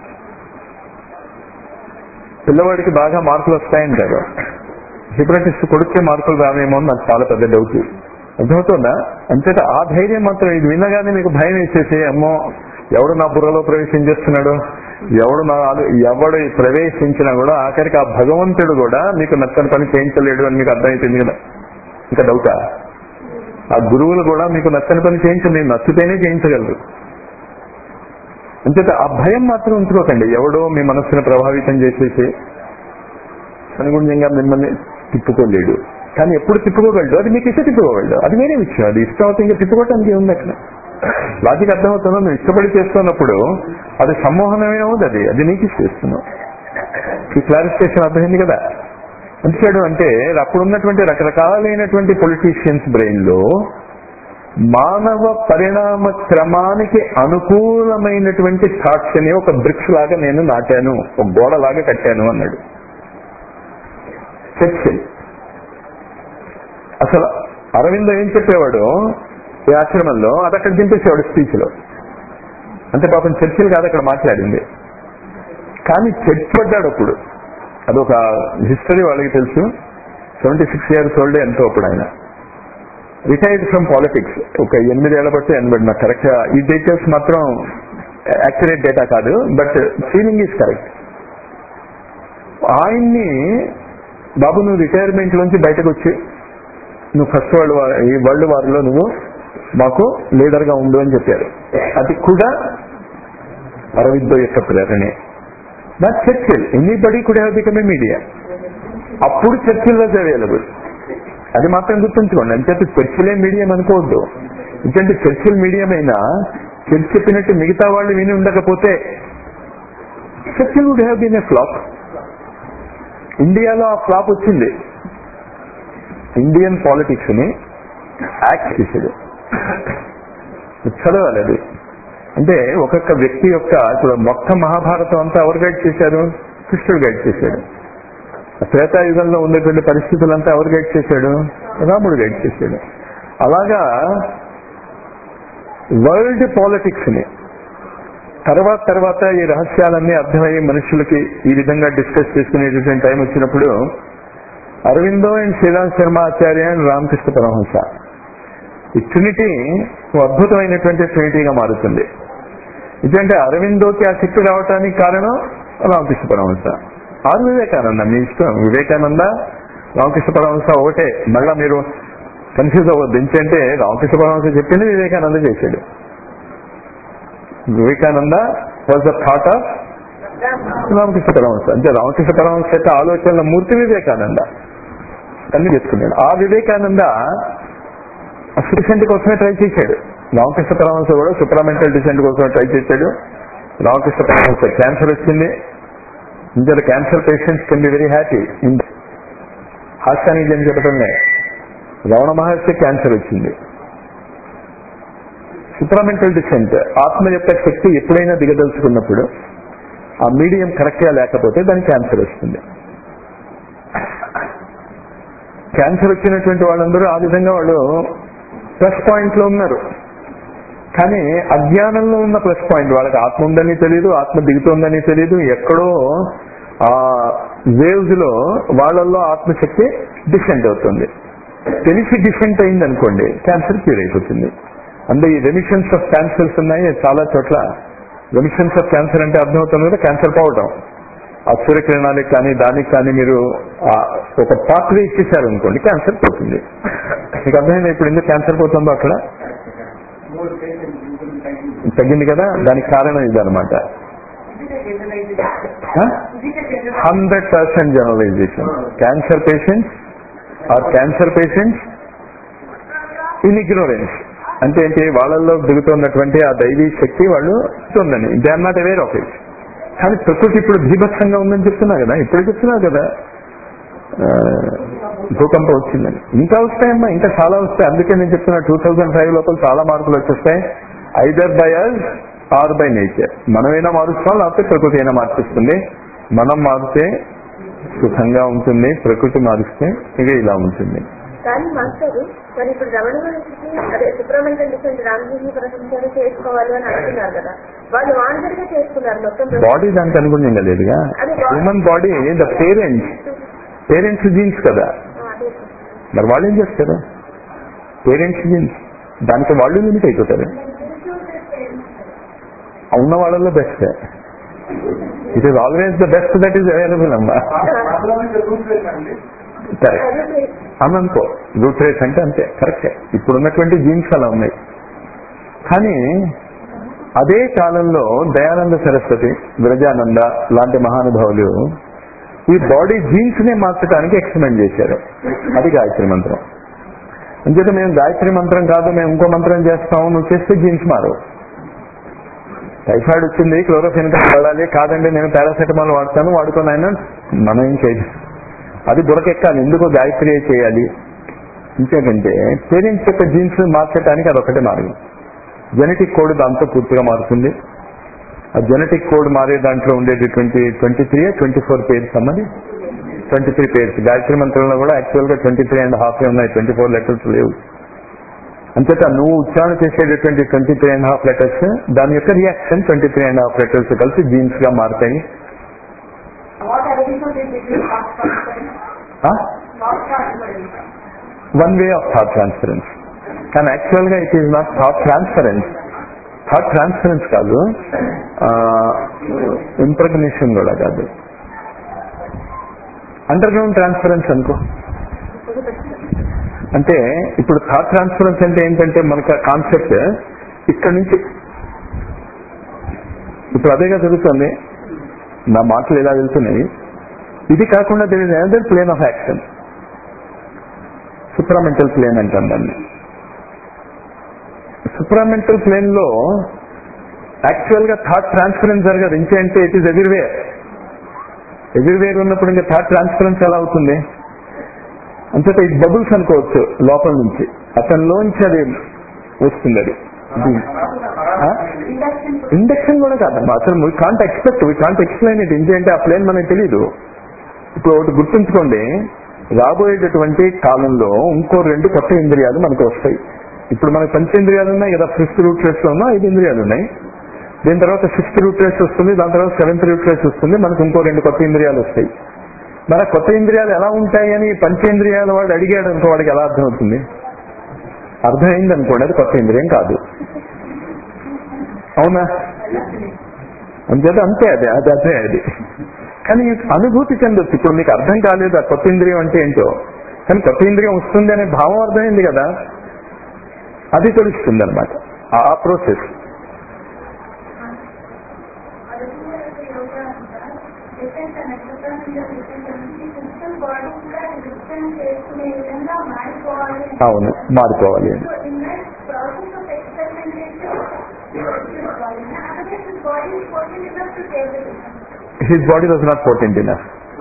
పిల్లవాడికి బాగా మార్కులు వస్తాయంటారు హిప్నటిస్ట్ కొడుకే మార్కులు రావేమో అని నాకు చాలా పెద్ద డౌట్ అర్థమవుతుందా అంతేత ఆ ధైర్యం మాత్రం ఇది వినగానే మీకు భయం వేసేసి అమ్మో ఎవడు నా బుర్రలో ప్రవేశించేస్తున్నాడు ఎవడు నా ఆలో- ఎవడు ప్రవేశించినా కూడా ఆఖరికి ఆ భగవంతుడు కూడా మీకు నచ్చని పని చేయించలేడు అని మీకు అర్థమైపోయింది కదా ఇంకా డౌటా ఆ గురువులు కూడా మీకు నచ్చని పని చేయించలేదు నచ్చితేనే చేయించగలరు అంచేత ఆ భయం మాత్రం ఉంచుకోకండి ఎవడో మీ మనస్సును ప్రభావితం చేసేసి అనుగుణ్యంగా మిమ్మల్ని తిప్పుకోలేడు కానీ ఎప్పుడు తిప్పుకోగలడు అది మీకు ఇష్టం తిప్పుకోగలడు అది వేరే విషయం అది ఇష్టం అవుతుంది ఇంకా తిప్పుకోవటానికి ఉంది అక్కడ లాజిక్ అర్థమవుతుందో నువ్వు ఇష్టపడి చేస్తున్నప్పుడు అది సమ్మోహనమే అవుతుంది అది అది నీకు ఇష్టేస్తున్నావు ఈ క్లారిఫికేషన్ అర్థమైంది కదా అంతేడు అంటే అప్పుడు ఉన్నటువంటి రకరకాలైనటువంటి పొలిటీషియన్స్ బ్రెయిన్ లో మానవ పరిణామ క్రమానికి అనుకూలమైనటువంటి థాట్స్ ని ఒక బ్రిక్స్ లాగా నేను నాటాను ఒక గోడ లాగా కట్టాను అన్నాడు చర్చిల్ అసలు అరవింద ఏం చెప్పేవాడు ఈ ఆశ్రమంలో అది అక్కడ దింపేసేవాడు స్పీచ్ లో అంటే పాపం చర్చిల్ కాదు అక్కడ మాట్లాడింది కానీ చర్చ్ పడ్డాడు అప్పుడు అదొక హిస్టరీ వాళ్ళకి తెలుసు సెవెంటీ సిక్స్ ఇయర్స్ ఓల్డ్ ఎంతో అప్పుడు ఆయన రిటైర్డ్ ఫ్రమ్ పాలిటిక్స్ ఒక ఎనిమిదేళ్ల బట్టి ఎనభై నాకు కరెక్ట్ ఈ డీటెయిల్స్ మాత్రం యాక్యురేట్ డేటా కాదు బట్ ఫీలింగ్ ఈజ్ కరెక్ట్ ఆయన్ని బాబు నువ్వు రిటైర్మెంట్ నుంచి బయటకు వచ్చి నువ్వు ఫస్ట్ వరల్డ్ వార్ ఈ వరల్డ్ వార్ లో నువ్వు మాకు లీడర్ గా ఉండు అని చెప్పారు అది కూడా అరవిందో యొక్క ప్రేరణే నా Churchill anybody could have become a media అప్పుడు చర్చిల్ వాజ్ అవైలబుల్ అది మాత్రం గుర్తుంచుకోండి అంచేత చర్చిలే మీడియం అనుకోవద్దు ఎందుకంటే చర్చిల్ మీడియం అయినా చర్చ్ చెప్పినట్టు మిగతా వాళ్ళు విని ఉండకపోతే Churchill would have been a flop ఇండియాలో ఆ ఫ్లాప్ వచ్చింది ఇండియన్ పాలిటిక్స్ ని యాక్ట్ చేసేది చదవాలి అది అంటే ఒక్కొక్క వ్యక్తి యొక్క ఇప్పుడు మొత్తం మహాభారతం అంతా ఎవరు గైడ్ చేశారు కృష్ణుడు గైడ్ చేశాడు త్రేతాయుగంలో ఉండేటువంటి పరిస్థితులంతా ఎవరు గైడ్ చేశాడు రాముడు గైడ్ చేశాడు అలాగా వరల్డ్ పాలిటిక్స్ ని తర్వాత తర్వాత ఈ రహస్యాలన్నీ అర్థమయ్యే మనుషులకి ఈ విధంగా డిస్కస్ చేసుకునేటటువంటి టైం వచ్చినప్పుడు అరవిందో అండ్ శ్రీరామ్ శర్మ ఆచార్య అండ్ రామకృష్ణ పరమహంస ఈ ట్రినిటీ ఓ అద్భుతమైనటువంటి ట్రినిటీగా మారుతుంది ఎందుకంటే అరవిందోకి ఆ శక్తి రావటానికి కారణం రామకృష్ణ పరమహంస ఆరు వివేకానంద మీ ఇష్టం వివేకానంద రామకృష్ణ పరమహంస ఒకటే మళ్ళా మీరు కన్ఫ్యూజ్ అవ్వద్దు ఎందుకంటే రామకృష్ణ పరమహంస చెప్పింది వివేకానంద చేశాడు Vivekananda was the thought of Ramakrishna Paramahansa అంటే రామకృష్ణ పరమహంస యొక్క ఆలోచనల మూర్తి వివేకానంద అన్ని చేసుకున్నాడు ఆ వివేకానంద డిసెంట్ కోసమే ట్రై చేశాడు రామకృష్ణ పరమహంస కూడా సుప్రామెంటల్ డిసెంట్ కోసమే ట్రై చేశాడు రామకృష్ణ పరమహంస క్యాన్సర్ వచ్చింది inter cancer patients can be very happy హాస్యానికి ఏం చెప్పటంలే రమణ మహర్షి క్యాన్సర్ వచ్చింది సుప్రామెంటల్ డిసెంట్ ఆత్మ యొక్క శక్తి ఎప్పుడైనా దిగదలుచుకున్నప్పుడు ఆ మీడియం కరెక్ట్ గా లేకపోతే దానికి క్యాన్సర్ వస్తుంది క్యాన్సర్ వచ్చినటువంటి వాళ్ళందరూ ఆ విధంగా వాళ్ళు ప్లస్ పాయింట్ లో ఉన్నారు కానీ అజ్ఞానంలో ఉన్న ప్లస్ పాయింట్ వాళ్ళకి ఆత్మ ఉందని తెలియదు ఆత్మ దిగుతోందని తెలియదు ఎక్కడో ఆ వేవ్స్ లో వాళ్ళల్లో ఆత్మశక్తి డిసెంట్ అవుతుంది తెలిసి డిసెంట్ అయింది అనుకోండి క్యాన్సర్ క్యూర్ అయిపోతుంది అంటే ఈ రెమిషన్స్ ఆఫ్ క్యాన్సర్స్ ఉన్నాయి చాలా చోట్ల రెమిషన్స్ ఆఫ్ క్యాన్సర్ అంటే అర్థమవుతుంది కదా క్యాన్సర్ పోవటం ఆ సూర్యకిరణాలకు కానీ దానికి కానీ మీరు ఆ ఒక పాత్వే ఇచ్చేసారు అనుకోండి క్యాన్సర్ పోతుంది మీకు అర్థమైంది ఇప్పుడు ఎందుకు క్యాన్సర్ పోతుందో అక్కడ తగ్గింది కదా దానికి కారణం ఇదనమాట hundred percent generalization cancer patients are cancer patients in ignorance అంటే ఏంటి వాళ్ళల్లో దిగుతున్నటువంటి ఆ దైవీ శక్తి వాళ్ళు ఉందని they are not aware of it కానీ ప్రకృతి ఇప్పుడు భీభత్సంగా ఉందని చెప్తున్నా కదా ఇప్పుడు చెప్తున్నా కదా ఆ, భూకంపం వచ్చిందని ఇంకా వస్తాయమ్మా ఇంకా చాలా వస్తాయి అందుకే నేను చెప్తున్నా టూ థౌజండ్ ఫైవ్ లోపల చాలా మార్పులు వచ్చేస్తాయి either by us or by nature మనమైనా మారుస్తాం లేకపోతే ప్రకృతి అయినా మార్పిస్తుంది మనం మారితే సుఖంగా ఉంటుంది ప్రకృతి మారిస్తే ఇక ఇలా ఉంటుంది కానీ మాస్టర్ మరి ఇప్పుడు రమణ మహర్షికి అదే సుబ్రహ్మణ్యం డిసెంట్ రామజీవి ప్రశంసలు చేసుకోవాలి అని అంటున్నారు కదా వాళ్ళు వాంటరిగా చేసుకున్నారు మొత్తం బాడీ దానికి అనుగుణంగా లేదుగా human body the parents parents genes కదా అదే మరి వాళ్ళు ఏం చేస్తారు పేరెంట్స్ జీన్స్ దానికి వాళ్ళు లిమిట్ అయిపోతారు ఉన్న వాళ్ళలో best it is always the best that is available అమ్మా కరెక్ట్ అదే అనుకో రూట్ రేస్ అంటే అంతే కరెక్టే ఇప్పుడు ఉన్నటువంటి జీన్స్ అలా ఉన్నాయి కానీ అదే కాలంలో దయానంద సరస్వతి విరజానంద లాంటి మహానుభావులు ఈ బాడీ జీన్స్ నే మార్చడానికి ఎక్స్పెరిమెంట్ చేశారు అది గాయత్రి మంత్రం అంచేత మేము గాయత్రి మంత్రం కాదు మేము ఇంకో మంత్రం చేస్తాము నువ్వు చేస్తే జీన్స్ మారు టైఫాయిడ్ వచ్చింది క్లోరోఫిన్ వాడాలి కాదండి నేను పారాసెటమాల్ వాడతాను వాడుకొని ఆయన మనం ఏం చేయదు అది బుడకెక్కాలి ఎందుకు గాయత్రి చేయాలి ఇంకేంటంటే పేరెంట్స్ యొక్క జీన్స్ మార్చడానికి అదొకటే మార్గం జెనెటిక్ కోడ్ దాంతో పూర్తిగా మారుతుంది ఆ జెనెటిక్ కోడ్ మారే దాంట్లో ఉండేటటువంటి twenty three twenty four pairs అన్నది ట్వంటీ త్రీ పేర్స్ గాయత్రి మంత్రంలో కూడా యాక్చువల్ గా ట్వంటీ త్రీ అండ్ హాఫ్ ఉన్నాయి ట్వంటీ ఫోర్ లెటర్స్ లేవు అంచేత నువ్వు ఉచ్చారణ చేసేటటువంటి twenty three and half letters దాని యొక్క reaction twenty three and half letters కలిసి జీన్స్ గా మారుతాయి one way of thought transference కానీ యాక్చువల్ గా it is not thought transference thought transference కాదు ఇంప్రగ్నేషన్ కూడా కాదు అండర్ గ్రౌండ్ ట్రాన్స్ఫరెన్స్ అనుకో అంటే ఇప్పుడు థాట్ ట్రాన్స్ఫరెన్స్ అంటే ఏంటంటే మనకు కాన్సెప్ట్ ఇక్కడ నుంచి ఇప్పుడు అదేగా జరుగుతుంది నా మాటలు ఇలా వెళ్తున్నాయి ఇది కాకుండా there is another plane of action supramental plane అంటాం దాన్ని సుప్రామెంటల్ ప్లేన్ లో యాక్చువల్ గా థాట్ ట్రాన్స్ఫరెన్స్ జరగదు ఇంకేంటే ఇట్ ఈస్ ఎవ్రీవేర్ ఎవ్రీవేర్ ఉన్నప్పుడు ఇంకా థాట్ ట్రాన్స్ఫరెన్స్ ఎలా అవుతుంది అంతటా ఇది బబుల్స్ అనుకోవచ్చు లోపల నుంచి అతనిలోంచి అది వస్తుంది అది ఇండక్షన్ కూడా కాదమ్మా అసలు we can't expect we can't explain it ఇంకేంటే ఆ ప్లేన్ మనకు తెలియదు ఇప్పుడు ఒకటి గుర్తుంచుకోండి రాబోయేటటువంటి కాలంలో ఇంకో రెండు కొత్త ఇంద్రియాలు మనకు వస్తాయి ఇప్పుడు మనకు పంచేంద్రియాలు ఉన్నాయి కదా ఫిఫ్త్ రూట్ రేస్ లో ఉన్నా ఐదు ఇంద్రియాలు ఉన్నాయి దీని తర్వాత సిక్స్త్ రూట్ రేస్ వస్తుంది దాని తర్వాత సెవెంత్ రూట్ రేస్ వస్తుంది మనకు ఇంకో రెండు కొత్త ఇంద్రియాలు వస్తాయి మరి ఆ కొత్త ఇంద్రియాలు ఎలా ఉంటాయి అని పంచేంద్రియాలు వాడు అడిగాడు అనుకో వాడికి ఎలా అర్థమవుతుంది అర్థమైంది అనుకోండి అది కొత్త ఇంద్రియం కాదు అవునా అంతేత అంతే అదే అది అదే అది కానీ అనుభూతి చెందొచ్చు ఇప్పుడు మీకు అర్థం కాలేదు ఆ కొత్త ఇంద్రియం అంటే ఏంటో కానీ కొత్త ఇంద్రియం వస్తుంది అనే భావం అర్థమైంది కదా అది తెలుస్తుంది అనమాట ఆ ప్రోసెస్ బాడీ కూడా డిస్టెన్స్ చేసుకునే విధంగా మారిపోవాలి అవును మారిపోవాలి అని So in that process of experimentation, otherwise his body is potent enough to take the decision. His body was not potent enough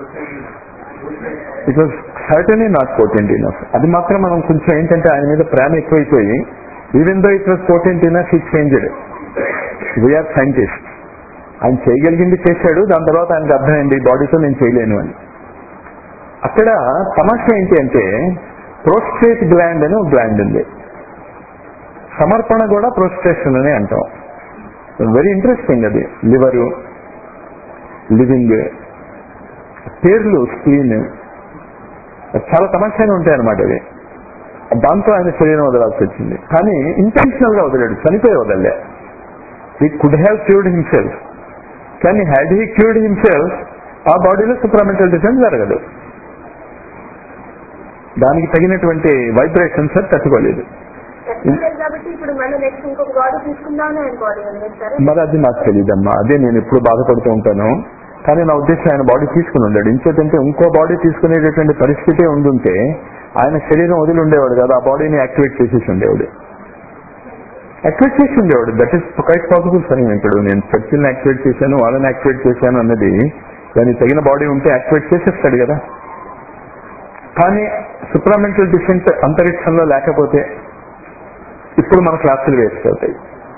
it was certainly not potent enough అది మాత్రం మనం కొంచెం ఏంటంటే ఆయన మీద ప్రేమ ఎక్కువైపోయి even though it was potent enough it changed we are scientist ఆయన చేయగలిగింది చేశాడు దాని తర్వాత ఆయనకు అర్థమైంది బాడీతో నేను చేయలేను అని అక్కడ సమస్య ఏంటి అంటే ప్రోస్ట్రేట్ గ్లాండ్ అని ఒక గ్లాండ్ ఉంది సమర్పణ కూడా ప్రోస్ట్రేషన్ అని అంటాం వెరీ ఇంట్రెస్టింగ్ అది లివరు లివింగ్ పేర్లు స్క్రీన్ చాలా తమాషాగా ఉంటాయి అనమాట అవి దాంతో ఆయన శరీరం వదలాల్సి వచ్చింది కానీ ఇంటెన్షనల్ గా వదిలాడు చనిపోయి వదలలే he could have cured himself కానీ హ్యాడ్ హీ క్యూర్డ్ హిమ్సెల్ఫ్ ఆ బాడీలో సుప్రామెంటల్ డిఫెన్స్ జరగదు దానికి తగినటువంటి వైబ్రేషన్స్ అది తట్టుకోలేదు చచ్చిపోలేదు కాబట్టి ఇప్పుడు మళ్ళీ నెక్స్ట్ ఇంకొక బాడీ తీసుకుందామని ఆయన బాడీ వదిలేస్తారు మరి అది నాకు తెలియదమ్మా అదే నేను ఎప్పుడు బాధపడుతూ ఉంటాను కానీ నా ఉద్దేశం ఆయన బాడీ తీసుకుని ఉండాడు ఇంకేంటంటే ఇంకో బాడీ తీసుకునేటటువంటి పరిస్థితి ఉండుంటే ఆయన శరీరం వదిలి ఉండేవాడు కదా ఆ బాడీని యాక్టివేట్ చేసేసి ఉండేవాడు యాక్టివేట్ చేసి ఉండేవాడు that is quite possible for ఇప్పుడు నేను చర్చిల్ని యాక్టివేట్ చేశాను వాళ్ళని యాక్టివేట్ చేశాను అన్నది దానికి తగిన బాడీ ఉంటే యాక్టివేట్ చేసేస్తాడు కదా కానీ సుప్రామెంటల్ డిసెంట్ అంతరిక్షంలో లేకపోతే ఇప్పుడు మన క్లాసులు వేస్ట్ అవుతాయి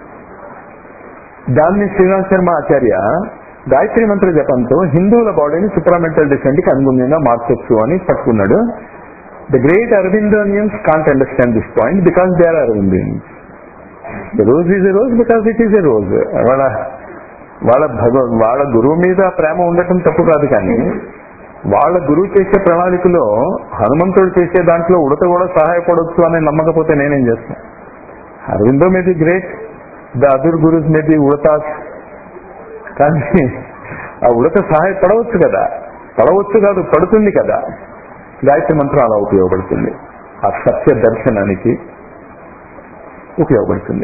దాన్ని శ్రీరామ్ శర్మ ఆచార్య గాయత్రి మంత్ర జపంతో హిందువుల బాడీని సుప్రామెంటల్ డిసెంట్ కి అనుగుణ్యంగా మార్చొచ్చు అని పట్టుకున్నాడు the great Aurobindonians can't understand this point because they are Aurobindonians rose is a rose because it is a rose వాళ్ళ వాళ్ళ భగవ వాళ్ళ గురువు మీద ప్రేమ ఉండటం తప్పు కాదు కానీ వాళ్ళ గురువు చేసే ప్రణాళికలో హనుమంతుడు చేసే దాంట్లో ఉడత కూడా సహాయపడవచ్చు అని నమ్మకపోతే నేనేం చేస్తాను Aurobindo maybe great the other gurus maybe ఉడతాస్ కానీ ఆ ఉడత సహాయపడవచ్చు కదా పడవచ్చు కాదు పడుతుంది కదా గాయత్రి మంత్రం అలా ఉపయోగపడుతుంది ఆ సత్య దర్శనానికి ఉపయోగపడుతుంది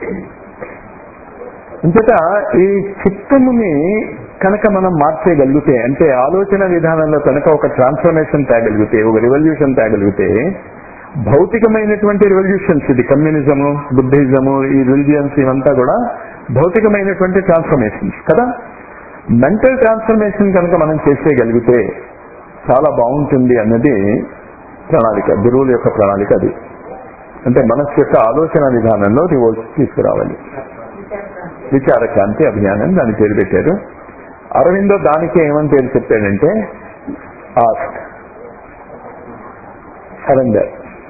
అంచేత ఈ చిత్తముని కనుక మనం మార్చేయగలిగితే అంటే ఆలోచన విధానంలో కనుక ఒక ట్రాన్స్ఫర్మేషన్ తేగలిగితే ఒక రివల్యూషన్ తేగలిగితే భౌతికమైనటువంటి రివల్యూషన్స్ ఇది కమ్యూనిజము బుద్ధిజము ఈ రిలిజియన్స్ ఇవంతా కూడా భౌతికమైనటువంటి ట్రాన్స్ఫర్మేషన్స్ కదా మెంటల్ ట్రాన్స్ఫర్మేషన్ కనుక మనం చేసేయగలిగితే చాలా బాగుంటుంది అన్నది ప్రణాళిక గురువుల యొక్క ప్రణాళిక అది అంటే మనస్సు యొక్క ఆలోచన విధానంలో రివోల్ట్ తీసుకురావాలి విచారకాంతి అభియానం దాని పేరు పెట్టారు అరవిందో దానికి ఏమని పేరు చెప్పాడంటే ఆస్క్ సరెండర్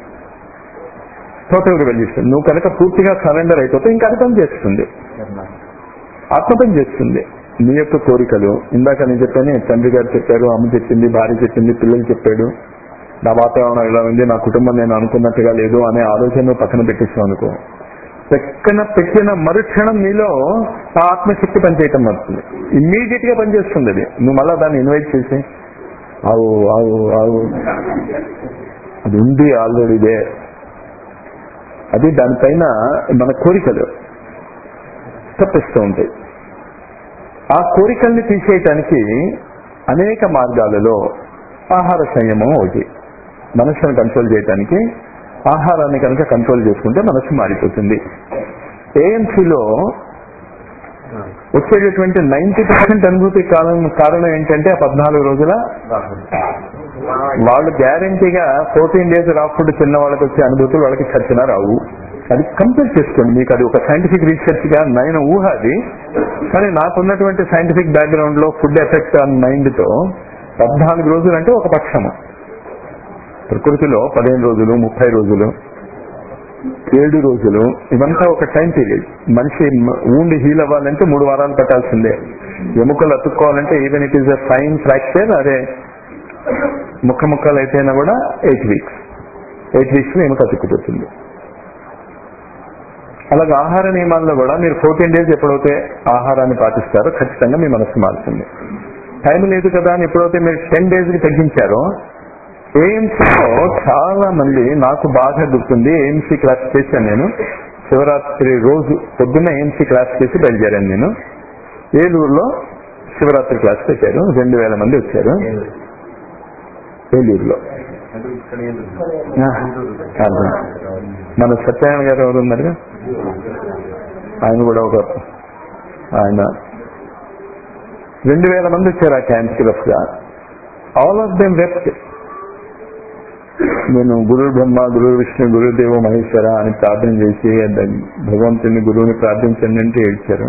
టోటల్ రివల్యూషన్ నువ్వు కనుక పూర్తిగా సరెండర్ అయిపోతే ఇంకా అది పని చేస్తుంది ఆత్మ పని చేస్తుంది నీ యొక్క కోరికలు ఇందాక నేను చెప్పాను తండ్రి గారు చెప్పారు అమ్మ చెప్పింది భార్య చెప్పింది పిల్లలు చెప్పాడు నా వాతావరణం ఇలా ఉంది నా కుటుంబం నేను అనుకున్నట్టుగా లేదు అనే ఆలోచన పక్కన పెట్టేసాం అనుకో పక్కన పెట్టిన మరుక్షణం నీలో ఆ ఆత్మశక్తి పనిచేయటం మొదలుతుంది ఇమ్మీడియట్ గా పనిచేస్తుంది అది నువ్వు మళ్ళా దాన్ని ఇన్వైట్ చేసి ఆవు ఆవు ఆవు అది ఉంది ఆల్రెడీ ఇదే అది దానిపైన మన కోరికలు తప్పిస్తూ ఉంటాయి ఆ కోరికల్ని తీసేయటానికి అనేక మార్గాలలో ఆహార సంయమం ఒకటి మనస్సును కంట్రోల్ చేయడానికి ఆహారాన్ని కనుక కంట్రోల్ చేసుకుంటే మనస్సు మారిపోతుంది ఏఎంసీలో వచ్చేటటువంటి నైన్టీ పర్సెంట్ అనుభూతి కారణం కారణం ఏంటంటే ఆ పద్నాలుగు రోజుల వాళ్ళు గ్యారంటీగా ఫోర్టీన్ డేస్ రా ఫుడ్ చిన్న వాళ్ళకి వచ్చే అనుభూతులు వాళ్ళకి చచ్చినా రావు అది కంపేర్ చేసుకోండి మీకు అది ఒక సైంటిఫిక్ రీసెర్చ్ గా నేను ఊహ అది కానీ నాకున్నటువంటి సైంటిఫిక్ బ్యాక్గ్రౌండ్ లో ఫుడ్ ఎఫెక్ట్ ఆన్ మైండ్ తో పద్నాలుగు రోజులు అంటే ఒక పక్షము ప్రకృతిలో పదిహేను రోజులు ముప్పై రోజులు ఏడు రోజులు ఇవంతా ఒక టైం పీరియడ్ మనిషి ఊండి హీల్ అవ్వాలంటే మూడు వారాలు పెట్టాల్సిందే ఎముకలు అతుక్కోవాలంటే even it is a fine fracture అదే ముక్క ముక్కలు అయితేనా కూడా ఎయిట్ వీక్స్ ఎయిట్ వీక్స్ లో ఎముక అతుక్కుపోతుంది అలాగే ఆహార నియమాల్లో కూడా మీరు ఫోర్టీన్ డేస్ ఎప్పుడైతే ఆహారాన్ని పాటిస్తారో ఖచ్చితంగా మీ మనసు మారుతుంది టైం లేదు కదా అని ఎప్పుడైతే మీరు టెన్ డేస్ కి తగ్గించారో ఏఎంసీలో చాలా మంది నాకు బాగా గుర్తుంది ఏఎంసీ క్లాస్ చేశాను నేను శివరాత్రి రోజు పొద్దున్న ఏఎంసీ క్లాస్ చేసి బయలుదేరాను నేను ఏలూరులో శివరాత్రి క్లాస్ పెట్టారు రెండు వేల మంది వచ్చారు ఏలూరులో ఆ, కాదు. మన సత్యనారాయణ గారు ఎవరు ఉన్నారు ఆయన కూడా ఒక ఆయన రెండు వేల మంది వచ్చారు ఆ క్యాంప్ కి రఫ్ గా ఆల్ ఆఫ్ దెమ్ వెప్ట్ నేను గురు బ్రహ్మ గురు విష్ణు గురుదేవ మహేశ్వర అని ప్రార్థన చేసి భగవంతుని గురువుని ప్రార్థించండి అంటే ఏడ్చారు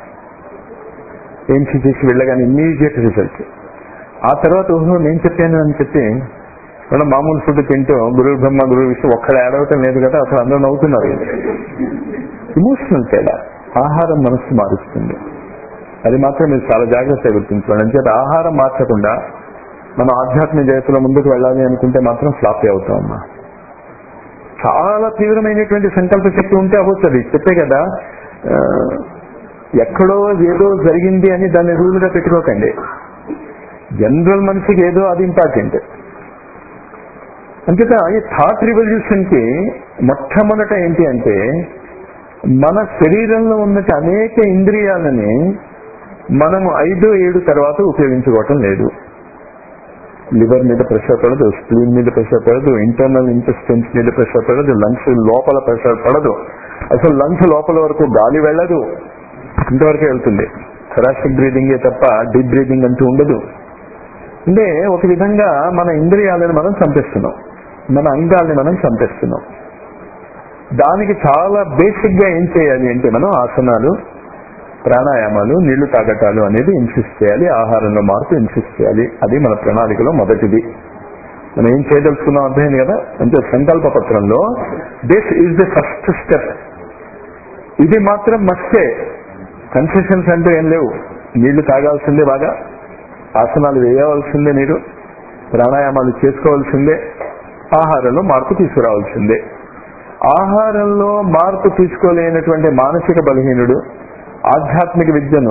ఏం చేసి వెళ్ళగానే ఇమ్మీడియట్ రిజల్ట్ ఆ తర్వాత ఓహో నేను చెప్పాను అని చెప్పి వాళ్ళ మామూలు ఫుడ్ తింటూ గురు బ్రహ్మ గురు విష్ణు ఒక్కడ ఏడవటం లేదు కదా అసలు అందరూ నవ్వుతున్నారు ఇమోషనల్ తేడా ఆహారం మనస్సు మారుస్తుంది అది మాత్రం మీరు చాలా జాగ్రత్తగా గుర్తుంచుకోండి అంచేత ఆహారం మార్చకుండా మనం ఆధ్యాత్మిక జగత్తులో ముందుకు వెళ్ళాలి అనుకుంటే మాత్రం ఫ్లాప్ అవుతాం అమ్మా చాలా తీవ్రమైనటువంటి సంకల్ప శక్తి ఉంటే అవ్వచ్చు చెప్పే కదా ఆ, ఎక్కడో ఏదో జరిగింది అని దాన్ని రూలుగా పెట్టుకోకండి జనరల్ మనిషికి ఏదో అది ఇంపార్టెంట్ అంచేత ఈ థాట్ రివల్యూషన్ కి మొట్టమొదట ఏంటి అంటే మన శరీరంలో ఉన్నటి అనేక ఇంద్రియాలని మనము ఐదు ఏడు తర్వాత ఉపయోగించుకోవటం లేదు లివర్ మీద ప్రెషర్ పడదు స్ప్లీన్ మీద ప్రెషర్ పడదు ఇంటర్నల్ ఇంటెస్టెన్స్ మీద ప్రెషర్ పడదు లంగ్స్ లోపల ప్రెషర్ పడదు అసలు లంగ్స్ లోపల వరకు గాలి వెళ్ళదు ఇంతవరకు వెళ్తుంది థొరాసిక్ బ్రీదింగ్ తప్ప డీప్ బ్రీదింగ్ అంటూ ఉండదు అంటే ఒక విధంగా మన ఇంద్రియాలను మనం చంపేస్తున్నాం మన అంగాల్ని మనం చంపేస్తున్నాం దానికి చాలా బేసిక్ గా ఏం చేయాలి అంటే మనం ఆసనాలు ప్రాణాయామాలు నీళ్లు తాగటాలు అనేది ఇన్సిస్ట్ చేయాలి ఆహారంలో మార్పు ఇన్సిస్ట్ చేయాలి అది మన ప్రణాళికలో మొదటిది మనం ఏం చేయదలుచుకున్నాం అర్థమైంది కదా అంటే సంకల్ప పత్రంలో this is the first step ఇది మాత్రం మస్టే కన్సెషన్స్ అంటూ ఏం లేవు నీళ్లు తాగాల్సిందే బాగా ఆసనాలు వేయవలసిందే మీరు ప్రాణాయామాలు చేసుకోవాల్సిందే ఆహారంలో మార్పు తీసుకురావాల్సిందే ఆహారంలో మార్పు తీసుకోలేనటువంటి మానసిక బలహీనుడు ఆధ్యాత్మిక విద్యను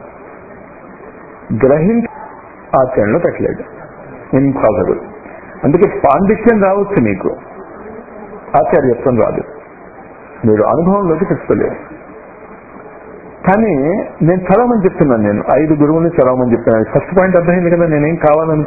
గ్రహించి ఆచరణలో పెట్టలేడు ఇంపాసిబుల్ అందుకే పాండిత్యం రావచ్చు మీకు ఆచార్యత్వం రాదు మీరు అనుభవంలోకి తెచ్చుకోలేరు కానీ నేను చదవమని చెప్తున్నాను నేను ఐదు గురువుని చదవమని చెప్తున్నాను ఫస్ట్ పాయింట్ అర్థమైంది కదా నేనేం కావాలని